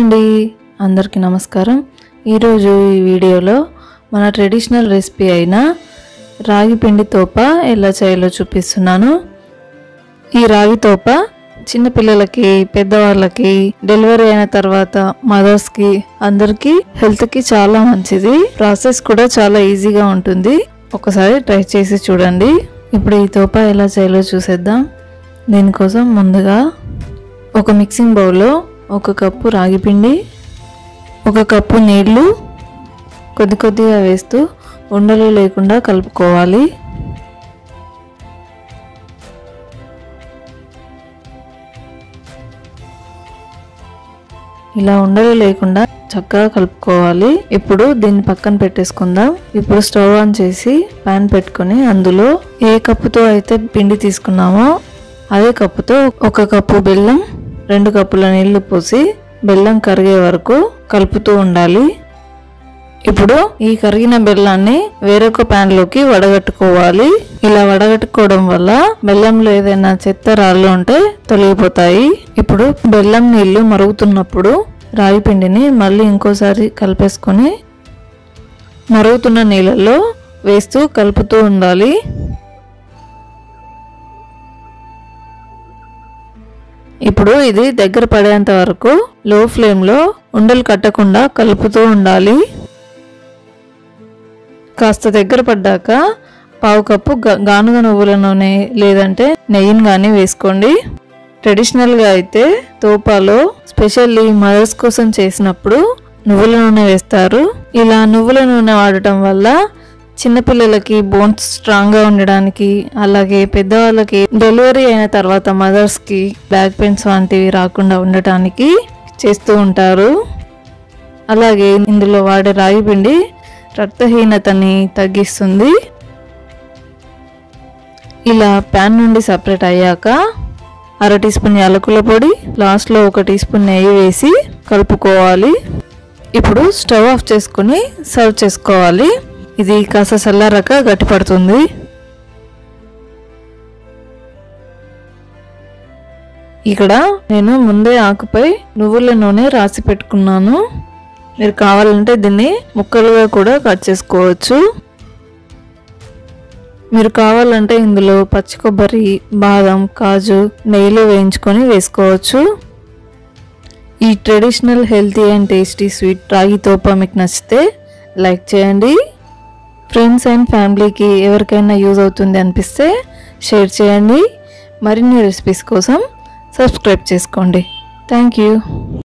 అండి అందరికీ నమస్కారం ఈరోజు ఈ వీడియోలో మన ట్రెడిషనల్ రెసిపీ అయిన రాగి పిండి తోప ఎలా చేయాలో చూపిస్తున్నాను ఈ రాగి తోప చిన్నపిల్లలకి పెద్దవాళ్ళకి డెలివరీ అయిన తర్వాత మదర్స్కి అందరికీ హెల్త్కి చాలా మంచిది ప్రాసెస్ కూడా చాలా ఈజీగా ఉంటుంది ఒకసారి ట్రై చేసి చూడండి ఇప్పుడు ఈ తోప ఎలా చేయాలో చూసేద్దాం దీనికోసం ముందుగా ఒక మిక్సింగ్ బౌల్లో ఒక కప్పు రాగి పిండి ఒక కప్పు నీళ్లు కొద్ది కొద్దిగా వేస్తూ ఉండలు లేకుండా కలుపుకోవాలి ఇలా ఉండలు లేకుండా చక్కగా కలుపుకోవాలి ఇప్పుడు దీన్ని పక్కన పెట్టేసుకుందాం ఇప్పుడు స్టవ్ ఆన్ చేసి పాన్ పెట్టుకొని అందులో ఏ కప్పుతో అయితే పిండి తీసుకున్నామో అదే కప్పుతో ఒక కప్పు బెల్లం రెండు కప్పుల నీళ్లు పోసి బెల్లం కరిగే వరకు కలుపుతూ ఉండాలి ఇప్పుడు ఈ కరిగిన బెల్లాన్ని వేరొక ప్యాన్ లోకి వడగట్టుకోవాలి ఇలా వడగట్టుకోవడం వల్ల బెల్లంలో ఏదైనా చెత్త రాళ్ళు ఉంటే తొలగిపోతాయి ఇప్పుడు బెల్లం నీళ్లు మరుగుతున్నప్పుడు రాగి పిండిని మళ్ళీ ఇంకోసారి కలిపేసుకొని మరుగుతున్న నీళ్ళల్లో వేస్తూ కలుపుతూ ఉండాలి ఇప్పుడు ఇది దగ్గర పడేంత వరకు లో ఫ్లేమ్లో ఉండలు కట్టకుండా కలుపుతూ ఉండాలి కాస్త దగ్గర పడ్డాక పావు కప్పు గ- గానుగ నువ్వుల నూనె లేదంటే నెయ్యిని కానీ వేసుకోండి ట్రెడిషనల్గా అయితే తోపాలో స్పెషల్లీ మదర్స్ కోసం చేసినప్పుడు నువ్వుల నూనె వేస్తారు ఇలా నువ్వుల నూనె వాడటం వల్ల చిన్నపిల్లలకి బోన్స్ స్ట్రాంగ్గా ఉండడానికి అలాగే పెద్దవాళ్ళకి డెలివరీ అయిన తర్వాత మదర్స్కి బ్యాక్ పెయిన్స్ వంటివి రాకుండా ఉండటానికి చేస్తూ ఉంటారు అలాగే ఇందులో వాడే రాగి పిండి రక్తహీనతని తగ్గిస్తుంది ఇలా ప్యాన్ నుండి సపరేట్ అయ్యాక అర టీ స్పూన్ యాలకుల పొడి లాస్ట్లో ఒక టీ స్పూన్ నెయ్యి వేసి కలుపుకోవాలి ఇప్పుడు స్టవ్ ఆఫ్ చేసుకుని సర్వ్ చేసుకోవాలి ఇది కాస్త చల్లారాక గట్టిపడుతుంది ఇక్కడ నేను ముందే ఆకుపై నువ్వుల నూనె రాసి పెట్టుకున్నాను మీరు కావాలంటే దీన్ని ముక్కలుగా కూడా కట్ చేసుకోవచ్చు మీరు కావాలంటే ఇందులో పచ్చి కొబ్బరి బాదం కాజు నెయ్యిలో వేయించుకొని వేసుకోవచ్చు ఈ traditional healthy and tasty sweet ragi తోప మీకు నచ్చితే లైక్ చేయండి ఫ్రెండ్స్ అండ్ ఫ్యామిలీకి ఎవరికైనా యూజ్ అవుతుంది అనిపిస్తే షేర్ చేయండి మరిన్ని రెసిపీస్ కోసం సబ్స్క్రైబ్ చేసుకోండి థ్యాంక్ యూ